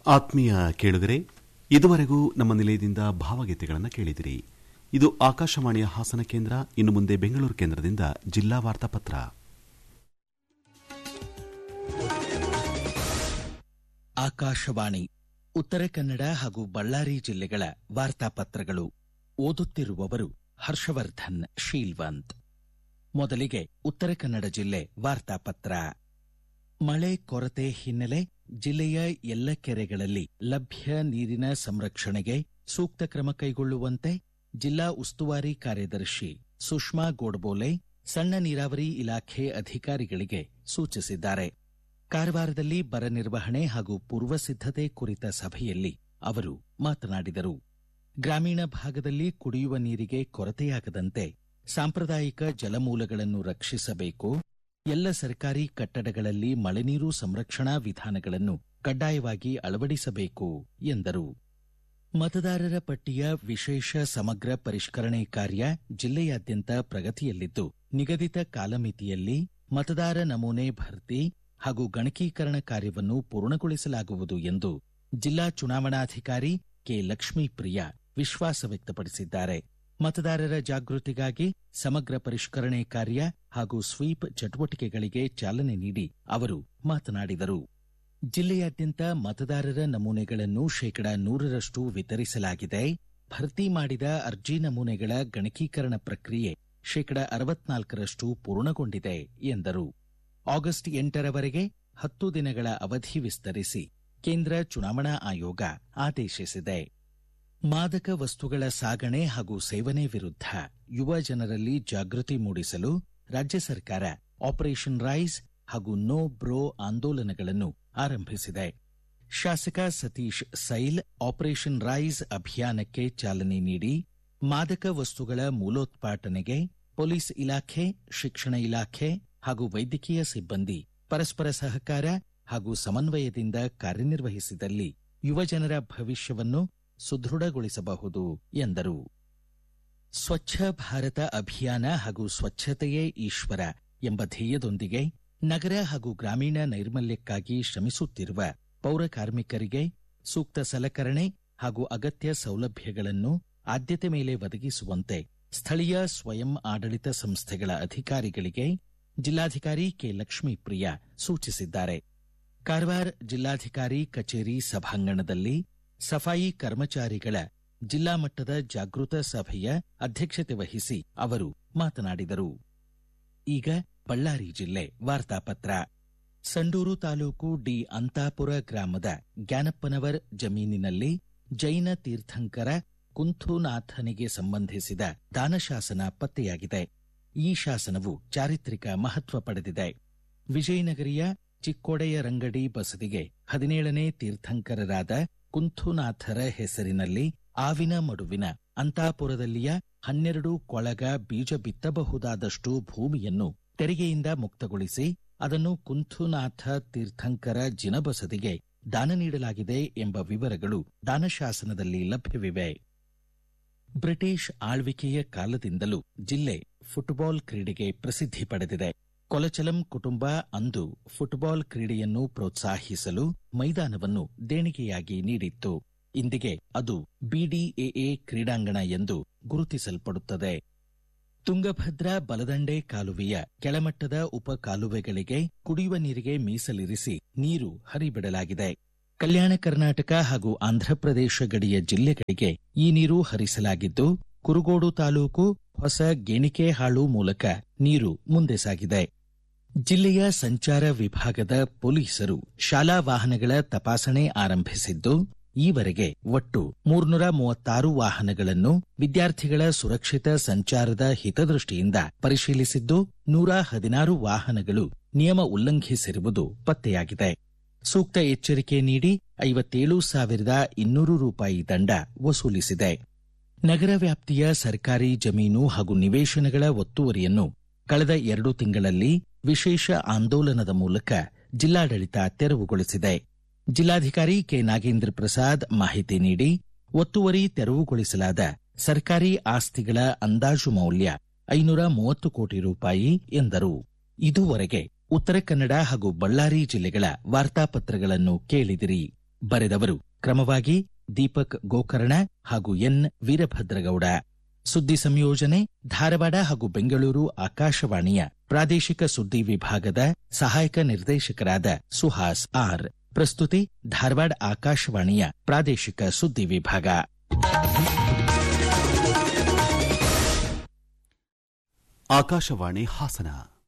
ಆತ್ಮೀಯ ಕೇಳುಗರೆ ಇದುವರೆಗೂ ನಮ್ಮ ನಿಲಯದಿಂದ ಭಾವಗೀತೆಗಳನ್ನು ಕೇಳಿದಿರಿ ಇದು ಆಕಾಶವಾಣಿಯ ಹಾಸನ ಕೇಂದ್ರ ಇನ್ನು ಮುಂದೆ ಬೆಂಗಳೂರು ಕೇಂದ್ರದಿಂದ ಜಿಲ್ಲಾ ವಾರ್ತಾಪತ್ರ ಆಕಾಶವಾಣಿ ಉತ್ತರ ಕನ್ನಡ ಹಾಗೂ ಬಳ್ಳಾರಿ ಜಿಲ್ಲೆಗಳ ವಾರ್ತಾಪತ್ರಗಳು ಓದುತ್ತಿರುವವರು ಹರ್ಷವರ್ಧನ್ ಶೀಲ್ವಂತ್ ಮೊದಲಿಗೆ ಉತ್ತರ ಕನ್ನಡ ಜಿಲ್ಲೆ ವಾರ್ತಾಪತ್ರ ಮಳೆ ಕೊರತೆ ಹಿನ್ನೆಲೆ ಜಿಲ್ಲೆಯ ಎಲ್ಲ ಕೆರೆಗಳಲ್ಲಿ ಲಭ್ಯ ನೀರಿನ ಸಂರಕ್ಷಣೆಗೆ ಸೂಕ್ತ ಕ್ರಮ ಕೈಗೊಳ್ಳುವಂತೆ ಜಿಲ್ಲಾ ಉಸ್ತುವಾರಿ ಕಾರ್ಯದರ್ಶಿ ಸುಷ್ಮಾ ಗೋಡ್ಬೋಲೆ ಸಣ್ಣ ನೀರಾವರಿ ಇಲಾಖೆ ಅಧಿಕಾರಿಗಳಿಗೆ ಸೂಚಿಸಿದ್ದಾರೆ ಕಾರವಾರದಲ್ಲಿ ಬರ ನಿರ್ವಹಣೆ ಹಾಗೂ ಪೂರ್ವ ಸಿದ್ಧತೆ ಕುರಿತ ಸಭೆಯಲ್ಲಿ ಅವರು ಮಾತನಾಡಿದರು ಗ್ರಾಮೀಣ ಭಾಗದಲ್ಲಿ ಕುಡಿಯುವ ನೀರಿಗೆ ಕೊರತೆಯಾಗದಂತೆ ಸಾಂಪ್ರದಾಯಿಕ ಜಲಮೂಲಗಳನ್ನು ರಕ್ಷಿಸಬೇಕು ಎಲ್ಲ ಸರ್ಕಾರಿ ಕಟ್ಟಡಗಳಲ್ಲಿ ಮಳೆನೀರು ಸಂರಕ್ಷಣಾ ವಿಧಾನಗಳನ್ನು ಕಡ್ಡಾಯವಾಗಿ ಅಳವಡಿಸಬೇಕು ಎಂದರು ಮತದಾರರ ಪಟ್ಟಿಯ ವಿಶೇಷ ಸಮಗ್ರ ಪರಿಷ್ಕರಣೆ ಕಾರ್ಯ ಜಿಲ್ಲೆಯಾದ್ಯಂತ ಪ್ರಗತಿಯಲ್ಲಿದ್ದು ನಿಗದಿತ ಕಾಲಮಿತಿಯಲ್ಲಿ ಮತದಾರ ನಮೂನೆ ಭರ್ತಿ ಹಾಗೂ ಗಣಕೀಕರಣ ಕಾರ್ಯವನ್ನು ಪೂರ್ಣಗೊಳಿಸಲಾಗುವುದು ಎಂದು ಜಿಲ್ಲಾ ಚುನಾವಣಾಧಿಕಾರಿ ಕೆ ಲಕ್ಷ್ಮೀಪ್ರಿಯ ವಿಶ್ವಾಸ ವ್ಯಕ್ತಪಡಿಸಿದ್ದಾರೆ ಮತದಾರರ ಜಾಗೃತಿಗಾಗಿ ಸಮಗ್ರ ಪರಿಷ್ಕರಣೆ ಕಾರ್ಯ ಹಾಗೂ ಸ್ವೀಪ್ ಚಟುವಟಿಕೆಗಳಿಗೆ ಚಾಲನೆ ನೀಡಿ ಅವರು ಮಾತನಾಡಿದರು ಜಿಲ್ಲೆಯಾದ್ಯಂತ ಮತದಾರರ ನಮೂನೆಗಳನ್ನು ಶೇಕಡ ನೂರರಷ್ಟು ವಿತರಿಸಲಾಗಿದೆ ಭರ್ತಿ ಮಾಡಿದ ಅರ್ಜಿ ನಮೂನೆಗಳ ಗಣಕೀಕರಣ ಪ್ರಕ್ರಿಯೆ ಶೇಕಡ ಅರವತ್ನಾಲ್ಕರಷ್ಟು ಪೂರ್ಣಗೊಂಡಿದೆ ಎಂದರು ಆಗಸ್ಟ್ ಎಂಟರವರೆಗೆ ಹತ್ತು ದಿನಗಳ ಅವಧಿ ವಿಸ್ತರಿಸಿ ಕೇಂದ್ರ ಚುನಾವಣಾ ಆಯೋಗ ಆದೇಶಿಸಿದೆ ಮಾದಕ ವಸ್ತುಗಳ ಸಾಗಣೆ ಹಾಗೂ ಸೇವನೆ ವಿರುದ್ಧ ಯುವ ಜನರಲ್ಲಿ ಜಾಗೃತಿ ಮೂಡಿಸಲು ರಾಜ್ಯ ಸರ್ಕಾರ ಆಪರೇಷನ್ ರೈಸ್ ಹಾಗೂ ನೋ ಬ್ರೋ ಆಂದೋಲನಗಳನ್ನು ಆರಂಭಿಸಿದೆ ಶಾಸಕ ಸತೀಶ್ ಸೈಲ್ ಆಪರೇಷನ್ ರೈಸ್ ಅಭಿಯಾನಕ್ಕೆ ಚಾಲನೆ ನೀಡಿ ಮಾದಕ ವಸ್ತುಗಳ ಮೂಲೋತ್ಪಾಟನೆಗೆ ಪೊಲೀಸ್ ಇಲಾಖೆ ಶಿಕ್ಷಣ ಇಲಾಖೆ ಹಾಗೂ ವೈದ್ಯಕೀಯ ಸಿಬ್ಬಂದಿ ಪರಸ್ಪರ ಸಹಕಾರ ಹಾಗೂ ಸಮನ್ವಯದಿಂದ ಕಾರ್ಯನಿರ್ವಹಿಸಿದಲ್ಲಿ ಯುವಜನರ ಭವಿಷ್ಯವನ್ನು ಸುದೃಢಗೊಳಿಸಬಹುದು ಎಂದರು ಸ್ವಚ್ಛ ಭಾರತ ಅಭಿಯಾನ ಹಾಗೂ ಸ್ವಚ್ಛತೆಯೇ ಈಶ್ವರ ಎಂಬ ಧ್ಯೇಯದೊಂದಿಗೆ ನಗರ ಹಾಗೂ ಗ್ರಾಮೀಣ ನೈರ್ಮಲ್ಯಕ್ಕಾಗಿ ಶ್ರಮಿಸುತ್ತಿರುವ ಪೌರ ಕಾರ್ಮಿಕರಿಗೆ ಸೂಕ್ತ ಸಲಕರಣೆ ಹಾಗೂ ಅಗತ್ಯ ಸೌಲಭ್ಯಗಳನ್ನು ಆದ್ಯತೆ ಮೇಲೆ ಒದಗಿಸುವಂತೆ ಸ್ಥಳೀಯ ಸ್ವಯಂ ಆಡಳಿತ ಸಂಸ್ಥೆಗಳ ಅಧಿಕಾರಿಗಳಿಗೆ ಜಿಲ್ಲಾಧಿಕಾರಿ ಕೆ ಲಕ್ಷ್ಮೀಪ್ರಿಯ ಸೂಚಿಸಿದ್ದಾರೆ ಕಾರವಾರ ಜಿಲ್ಲಾಧಿಕಾರಿ ಕಚೇರಿ ಸಭಾಂಗಣದಲ್ಲಿ ಸಫಾಯಿ ಕರ್ಮಚಾರಿಗಳ ಜಿಲ್ಲಾ ಮಟ್ಟದ ಜಾಗೃತ ಸಭೆಯ ಅಧ್ಯಕ್ಷತೆ ವಹಿಸಿ ಅವರು ಮಾತನಾಡಿದರು ಈಗ ಬಳ್ಳಾರಿ ಜಿಲ್ಲೆ ವಾರ್ತಾಪತ್ರ ಸಂಡೂರು ತಾಲೂಕು ಡಿ ಅಂತಾಪುರ ಗ್ರಾಮದ ಜ್ಞಾನಪ್ಪನವರ್ ಜಮೀನಿನಲ್ಲಿ ಜೈನ ತೀರ್ಥಂಕರ ಕುಂಥುನಾಥನಿಗೆ ಸಂಬಂಧಿಸಿದ ದಾನಶಾಸನ ಪತ್ತೆಯಾಗಿದೆ ಈ ಶಾಸನವು ಚಾರಿತ್ರಿಕ ಮಹತ್ವ ಪಡೆದಿದೆ ವಿಜಯನಗರಿಯ ಚಿಕ್ಕೋಡೆಯರಂಗಡಿ ಬಸದಿಗೆ ಹದಿನೇಳನೇ ತೀರ್ಥಂಕರರಾದ ಕುಂಥುನಾಥರ ಹೆಸರಿನಲ್ಲಿ ಆವಿನ ಮಡುವಿನ ಅಂತಾಪುರದಲ್ಲಿಯ ಹನ್ನೆರಡು ಕೊಳಗ ಬೀಜ ಬಿತ್ತಬಹುದಾದಷ್ಟು ಭೂಮಿಯನ್ನು ತೆರಿಗೆಯಿಂದ ಮುಕ್ತಗೊಳಿಸಿ ಅದನ್ನು ಕುಂಥುನಾಥ ತೀರ್ಥಂಕರ ಜಿನಬಸದಿಗೆ ದಾನ ನೀಡಲಾಗಿದೆ ಎಂಬ ವಿವರಗಳು ದಾನಶಾಸನದಲ್ಲಿ ಲಭ್ಯವಿವೆ ಬ್ರಿಟಿಷ್ ಆಳ್ವಿಕೆಯ ಕಾಲದಿಂದಲೂ ಜಿಲ್ಲೆ ಫುಟ್ಬಾಲ್ ಕ್ರೀಡೆಗೆ ಪ್ರಸಿದ್ಧಿ ಪಡೆದಿದೆ ಕೊಲಚಲಂ ಕುಟುಂಬ ಅಂದು ಫುಟ್ಬಾಲ್ ಕ್ರೀಡೆಯನ್ನು ಪ್ರೋತ್ಸಾಹಿಸಲು ಮೈದಾನವನ್ನು ದೇಣಿಗೆಯಾಗಿ ನೀಡಿತ್ತು ಇಂದಿಗೆ ಅದು ಬಿಡಿಎಎ ಕ್ರೀಡಾಂಗಣ ಎಂದು ಗುರುತಿಸಲ್ಪಡುತ್ತದೆ ತುಂಗಭದ್ರಾ ಬಲದಂಡೆ ಕಾಲುವೆಯ ಕೆಳಮಟ್ಟದ ಉಪ ಕಾಲುವೆಗಳಿಗೆ ಕುಡಿಯುವ ನೀರಿಗೆ ಮೀಸಲಿರಿಸಿ ನೀರು ಹರಿಬಿಡಲಾಗಿದೆ ಕಲ್ಯಾಣ ಕರ್ನಾಟಕ ಹಾಗೂ ಆಂಧ್ರಪ್ರದೇಶ ಗಡಿಯ ಜಿಲ್ಲೆಗಳಿಗೆ ಈ ನೀರು ಹರಿಸಲಾಗಿದ್ದು ಕುರುಗೋಡು ತಾಲೂಕು ಹೊಸ ಗೇಣಿಕೆಹಾಳು ಮೂಲಕ ನೀರು ಮುಂದೆ ಸಾಗಿದೆ ಜಿಲ್ಲೆಯ ಸಂಚಾರ ವಿಭಾಗದ ಪೊಲೀಸರು ಶಾಲಾ ವಾಹನಗಳ ತಪಾಸಣೆ ಆರಂಭಿಸಿದ್ದು ಈವರೆಗೆ ಒಟ್ಟು ಮೂರ್ನೂರ ಮೂವತ್ತಾರು ವಾಹನಗಳನ್ನು ವಿದ್ಯಾರ್ಥಿಗಳ ಸುರಕ್ಷಿತ ಸಂಚಾರದ ಹಿತದೃಷ್ಟಿಯಿಂದ ಪರಿಶೀಲಿಸಿದ್ದು ನೂರ ಹದಿನಾರು ವಾಹನಗಳು ನಿಯಮ ಉಲ್ಲಂಘಿಸಿರುವುದು ಪತ್ತೆಯಾಗಿದೆ ಸೂಕ್ತ ಎಚ್ಚರಿಕೆ ನೀಡಿ ಐವತ್ತೇಳು ಸಾವಿರದ ಇನ್ನೂರು ರೂಪಾಯಿ ದಂಡ ವಸೂಲಿಸಿದೆ ನಗರ ವ್ಯಾಪ್ತಿಯ ಸರ್ಕಾರಿ ಜಮೀನು ಹಾಗೂ ನಿವೇಶನಗಳ ಒತ್ತುವರಿಯನ್ನು ಕಳೆದ ಎರಡು ತಿಂಗಳಲ್ಲಿ ವಿಶೇಷ ಆಂದೋಲನದ ಮೂಲಕ ಜಿಲ್ಲಾಡಳಿತ ತೆರವುಗೊಳಿಸಿದೆ ಜಿಲ್ಲಾಧಿಕಾರಿ ಕೆ ನಾಗೇಂದ್ರ ಪ್ರಸಾದ್ ಮಾಹಿತಿ ನೀಡಿ ಒತ್ತುವರಿ ತೆರವುಗೊಳಿಸಲಾದ ಸರ್ಕಾರಿ ಆಸ್ತಿಗಳ ಅಂದಾಜು ಮೌಲ್ಯ ಐನೂರ ಮೂವತ್ತು ಕೋಟಿ ರೂಪಾಯಿ ಎಂದರು ಇದುವರೆಗೆ ಉತ್ತರ ಕನ್ನಡ ಹಾಗೂ ಬಳ್ಳಾರಿ ಜಿಲ್ಲೆಗಳ ವಾರ್ತಾಪತ್ರಗಳನ್ನು ಕೇಳಿದಿರಿ ಬರೆದವರು ಕ್ರಮವಾಗಿ ದೀಪಕ್ ಗೋಕರ್ಣ ಹಾಗೂ ಎನ್ ವೀರಭದ್ರಗೌಡ ಸುದ್ದಿ ಸಂಯೋಜನೆ ಧಾರವಾಡ ಹಾಗೂ ಬೆಂಗಳೂರು ಆಕಾಶವಾಣಿಯ ಪ್ರಾದೇಶಿಕ ಸುದ್ದಿ ವಿಭಾಗದ ಸಹಾಯಕ ನಿರ್ದೇಶಕರಾದ ಸುಹಾಸ್ ಆರ್ ಪ್ರಸ್ತುತಿ ಧಾರವಾಡ ಆಕಾಶವಾಣಿಯ ಪ್ರಾದೇಶಿಕ ಸುದ್ದಿ ವಿಭಾಗ ಆಕಾಶವಾಣಿ ಹಾಸನ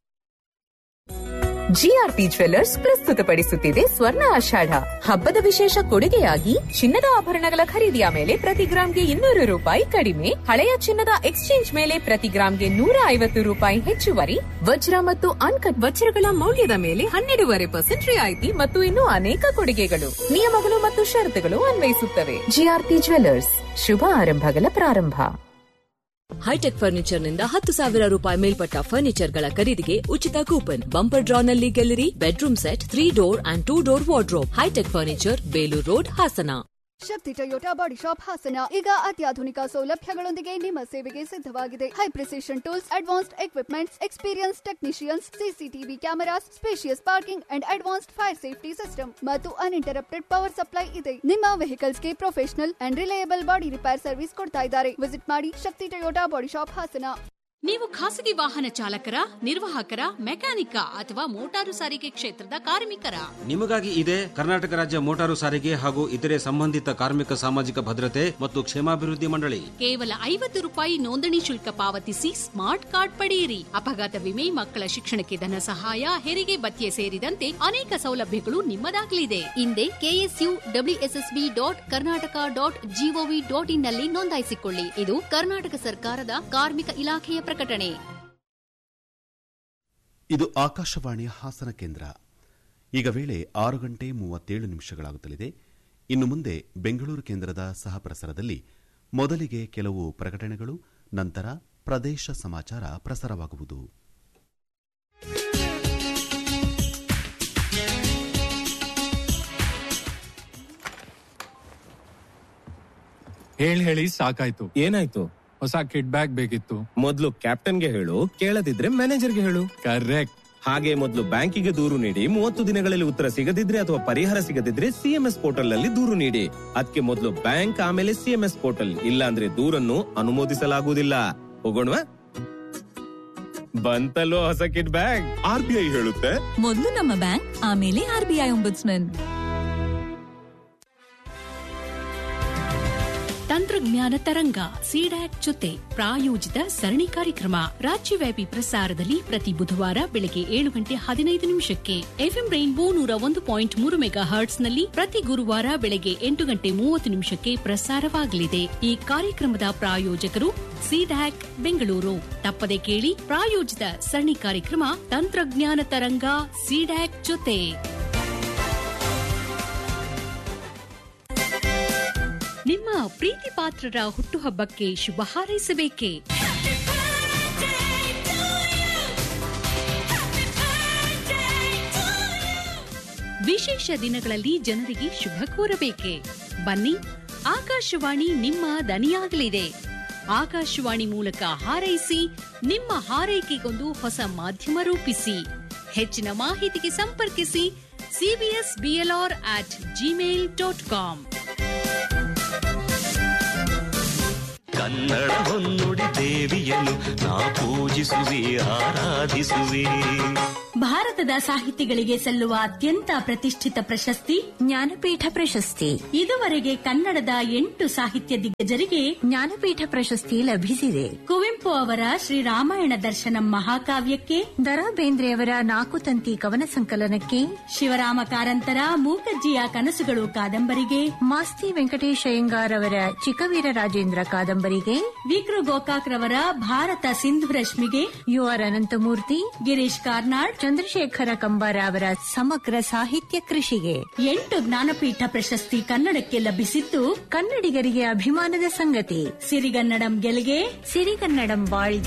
ಜಿಆರ್ಪಿ ಜ್ವೆಲ್ಲರ್ಸ್ ಪ್ರಸ್ತುತಪಡಿಸುತ್ತಿದೆ ಸ್ವರ್ಣ ಆಷಾಢ ಹಬ್ಬದ ವಿಶೇಷ ಕೊಡುಗೆಯಾಗಿ ಚಿನ್ನದ ಆಭರಣಗಳ ಖರೀದಿಯ ಮೇಲೆ ಪ್ರತಿ ಗ್ರಾಂಗೆ ಇನ್ನೂರು ರೂಪಾಯಿ ಕಡಿಮೆ ಹಳೆಯ ಚಿನ್ನದ ಎಕ್ಸ್ಚೇಂಜ್ ಮೇಲೆ ಪ್ರತಿ ಗ್ರಾಂಗೆ ನೂರ ಐವತ್ತು ರೂಪಾಯಿ ಹೆಚ್ಚುವರಿ ವಜ್ರ ಮತ್ತು ಅನ್ಕಟ್ ವಜ್ರಗಳ ಮೌಲ್ಯದ ಮೇಲೆ ಹನ್ನೆರಡೂವರೆ ಪರ್ಸೆಂಟ್ ರಿಯಾಯಿತಿ ಮತ್ತು ಇನ್ನೂ ಅನೇಕ ಕೊಡುಗೆಗಳು ನಿಯಮಗಳು ಮತ್ತು ಷರತ್ತುಗಳು ಅನ್ವಯಿಸುತ್ತವೆ ಜಿಆರ್ಪಿ ಜ್ವೆಲ್ಲರ್ಸ್ ಶುಭ ಆರಂಭಗಳ ಪ್ರಾರಂಭ ಹೈಟೆಕ್ ಫರ್ನಿಚರ್ನಿಂದ ಹತ್ತು ಸಾವಿರ ರೂಪಾಯಿ ಮೇಲ್ಪಟ್ಟ ಫರ್ನಿಚರ್ಗಳ ಖರೀದಿಗೆ ಉಚಿತ ಕೂಪನ್ ಬಂಪರ್ ಡ್ರಾನಲ್ಲಿ ಗೆಲ್ಲಿರಿ bedroom set three door and two door wardrobe hitech furniture Belur road Hassan Shakti Toyota body shop Hassan ಈಗ ಅತ್ಯಾಧುನಿಕ ಸೌಲಭ್ಯಗಳೊಂದಿಗೆ ನಿಮ್ಮ ಸೇವೆಗೆ ಸಿದ್ಧವಾಗಿದೆ high precision tools advanced equipments experience technicians CCTV cameras spacious parking and advanced fire safety system ಮತ್ತು uninterrupted power supply ಇದೆ ನಿಮ್ಮ ವೆಹಿಕಲ್ಸ್ಗೆ professional and reliable body repair service ಕೊಡ್ತಾ ಇದ್ದಾರೆ ವಿಸಿಟ್ ಮಾಡಿ Shakti Toyota body shop Hassan ನೀವು ಖಾಸಗಿ ವಾಹನ ಚಾಲಕರ ನಿರ್ವಾಹಕರ ಮೆಕ್ಯಾನಿಕ ಅಥವಾ ಮೋಟಾರು ಸಾರಿಗೆ ಕ್ಷೇತ್ರದ ಕಾರ್ಮಿಕರ ನಿಮಗಾಗಿ ಇದೆ ಕರ್ನಾಟಕ ರಾಜ್ಯ ಮೋಟಾರು ಸಾರಿಗೆ ಹಾಗೂ ಇತರೆ ಸಂಬಂಧಿತ ಕಾರ್ಮಿಕ ಸಾಮಾಜಿಕ ಭದ್ರತೆ ಮತ್ತು ಕ್ಷೇಮಾಭಿವೃದ್ಧಿ ಮಂಡಳಿ ಕೇವಲ ಐವತ್ತು ರೂಪಾಯಿ ನೋಂದಣಿ ಶುಲ್ಕ ಪಾವತಿಸಿ ಸ್ಮಾರ್ಟ್ ಕಾರ್ಡ್ ಪಡೆಯಿರಿ ಅಪಘಾತ ವಿಮೆ ಮಕ್ಕಳ ಶಿಕ್ಷಣಕ್ಕೆ ಧನ ಸಹಾಯ ಹೆರಿಗೆ ಭತ್ಯೆ ಸೇರಿದಂತೆ ಅನೇಕ ಸೌಲಭ್ಯಗಳು ನಿಮ್ಮದಾಗಲಿದೆ ಹಿಂದೆ KSU WSSB dot Karnataka dot GOV dot in ನಲ್ಲಿ ನೋಂದಾಯಿಸಿಕೊಳ್ಳಿ ಇದು ಕರ್ನಾಟಕ ಸರ್ಕಾರದ ಕಾರ್ಮಿಕ ಇಲಾಖೆಯ ಪ್ರಕಟಣೆ ಇದು ಆಕಾಶವಾಣಿಯ ಹಾಸನ ಕೇಂದ್ರ ಈಗ ವೇಳೆ ಆರು ಗಂಟೆ ಮೂವತ್ತೇಳು ನಿಮಿಷಗಳಾಗುತ್ತಲಿದೆ ಇನ್ನು ಮುಂದೆ ಬೆಂಗಳೂರು ಕೇಂದ್ರದ ಸಹಪ್ರಸಾರದಲ್ಲಿ ಮೊದಲಿಗೆ ಕೆಲವು ಪ್ರಕಟಣೆಗಳು ನಂತರ ಪ್ರದೇಶ ಸಮಾಚಾರ ಪ್ರಸಾರವಾಗುವುದು ಹೇಳಿ ಹೇಳಿ ಸಾಕಾಯ್ತು ಏನಾಯ್ತು ಹೊಸ ಕಿಡ್ ಬ್ಯಾಗ್ ಬೇಕಿತ್ತು ಮೊದ್ಲು ಕ್ಯಾಪ್ಟನ್ಗೆ ಹೇಳು ಕೇಳದಿದ್ರೆ ಮ್ಯಾನೇಜರ್ಗೆ ಹೇಳು ಕರೆಕ್ಟ್ ಹಾಗೆ ಮೊದಲು ಬ್ಯಾಂಕಿಗೆ ದೂರು ನೀಡಿ ಮೂವತ್ತು ದಿನಗಳಲ್ಲಿ ಉತ್ತರ ಸಿಗದಿದ್ರೆ ಅಥವಾ ಪರಿಹಾರ ಸಿಗದಿದ್ರೆ ಸಿಎಂಎಸ್ ಪೋರ್ಟಲ್ ನಲ್ಲಿ ದೂರು ನೀಡಿ ಅದಕ್ಕೆ ಮೊದಲು ಬ್ಯಾಂಕ್ ಆಮೇಲೆ ಸಿಎಂಎಸ್ ಪೋರ್ಟಲ್ ಇಲ್ಲ ಅಂದ್ರೆ ದೂರನ್ನು ಅನುಮೋದಿಸಲಾಗುವುದಿಲ್ಲ ಹೋಗೋಣವಾ ಬಂತಲ್ಲೋ ಹೊಸ kid bag R B I ಹೇಳುತ್ತೆ ಮೊದಲು ನಮ್ಮ ಬ್ಯಾಂಕ್ ಆಮೇಲೆ ಆರ್ಬಿಐ ಒಂಬುಡ್ಸ್ಮನ್ ತಂತ್ರಜ್ಞಾನ ತರಂಗ ಸಿಡ್ಯಾಕ್ ಜೊತೆ ಪ್ರಾಯೋಜಿತ ಸರಣಿ ಕಾರ್ಯಕ್ರಮ ರಾಜ್ಯವ್ಯಾಪಿ ಪ್ರಸಾರದಲ್ಲಿ ಪ್ರತಿ ಬುಧವಾರ ಬೆಳಗ್ಗೆ ಏಳು ಗಂಟೆ ಹದಿನೈದು ನಿಮಿಷಕ್ಕೆ ಎಫ್ಎಂ ರೈನ್ಬೋ ನೂರ ಒಂದು ಪಾಯಿಂಟ್ ಮೂರು ಮೆಗಾ ಹರ್ಟ್ಸ್ನಲ್ಲಿ ಪ್ರತಿ ಗುರುವಾರ ಬೆಳಗ್ಗೆ ಎಂಟು ಗಂಟೆ ಮೂವತ್ತು ನಿಮಿಷಕ್ಕೆ ಪ್ರಸಾರವಾಗಲಿದೆ ಈ ಕಾರ್ಯಕ್ರಮದ ಪ್ರಾಯೋಜಕರು ಸಿಡ್ಯಾಕ್ ಬೆಂಗಳೂರು ತಪ್ಪದೆ ಕೇಳಿ ಪ್ರಾಯೋಜಿತ ಸರಣಿ ಕಾರ್ಯಕ್ರಮ ತಂತ್ರಜ್ಞಾನ ತರಂಗ ಸಿಡ್ಯಾಕ್ ಜೊತೆ ನಿಮ್ಮ ಪ್ರೀತಿ ಪಾತ್ರರ ಹುಟ್ಟುಹಬ್ಬಕ್ಕೆ ಶುಭ ಹಾರೈಸಬೇಕೇ ವಿಶೇಷ ದಿನಗಳಲ್ಲಿ ಜನರಿಗೆ ಶುಭ ಕೋರಬೇಕೆ ಬನ್ನಿ ಆಕಾಶವಾಣಿ ನಿಮ್ಮ ದನಿಯಾಗಲಿದೆ ಆಕಾಶವಾಣಿ ಮೂಲಕ ಹಾರೈಸಿ ನಿಮ್ಮ ಹಾರೈಕೆಗೊಂದು ಹೊಸ ಮಾಧ್ಯಮ ರೂಪಿಸಿ ಹೆಚ್ಚಿನ ಮಾಹಿತಿಗೆ ಸಂಪರ್ಕಿಸಿ CBS BLR at Gmail dot com Kannada ಹೊನ್ನುಡಿ ದೇವಿಯನ್ನು ನಾ ಪೂಜಿಸುವೆ ಆರಾಧಿಸುವೆ ಭಾರತದ ಸಾಹಿತಿಗಳಿಗೆ ಸಲ್ಲುವ ಅತ್ಯಂತ ಪ್ರತಿಷ್ಠಿತ ಪ್ರಶಸ್ತಿ ಜ್ಞಾನಪೀಠ ಪ್ರಶಸ್ತಿ ಇದುವರೆಗೆ ಕನ್ನಡದ ಎಂಟು ಸಾಹಿತ್ಯ ದಿಗ್ಗಜರಿಗೆ ಜ್ಞಾನಪೀಠ ಪ್ರಶಸ್ತಿ ಲಭಿಸಿದೆ ಕುವೆಂಪು ಅವರ ಶ್ರೀರಾಮಾಯಣ ದರ್ಶನಂ ಮಹಾಕಾವ್ಯಕ್ಕೆ ದರಾ ಬೇಂದ್ರೆಯವರ ನಾಲ್ಕು ತಂತಿ ಕವನ ಸಂಕಲನಕ್ಕೆ ಶಿವರಾಮ ಕಾರಂತರ ಮೂಕಜ್ಜಿಯ ಕನಸುಗಳು ಕಾದಂಬರಿಗೆ ಮಾಸ್ತಿ ವೆಂಕಟೇಶ್ ಅಯ್ಯಂಗಾರ್ ಅವರ ಚಿಕ್ಕವೀರ ರಾಜೇಂದ್ರ ಕಾದಂಬರಿಗೆ ವಿಕ್ರು ಗೋಕಾಕ್ ರವರ ಭಾರತ ಸಿಂಧು ರಶ್ಮಿಗೆ ಯು ಆರ್ ಅನಂತಮೂರ್ತಿ ಗಿರೀಶ್ ಕಾರ್ನಾಡ್ ಚಂದ್ರಶೇಖರ ಕಂಬಾರ ಅವರ ಸಮಗ್ರ ಸಾಹಿತ್ಯ ಕೃಷಿಗೆ ಎಂಟು ಜ್ಞಾನಪೀಠ ಪ್ರಶಸ್ತಿ ಕನ್ನಡಕ್ಕೆ ಲಭಿಸಿದ್ದು ಕನ್ನಡಿಗರಿಗೆ ಅಭಿಮಾನದ ಸಂಗತಿ ಸಿರಿಗನ್ನಡಂ ಗೆಲ್ಗೆ ಸಿರಿಗನ್ನಡಂ ಬಾಳ್ಗೆ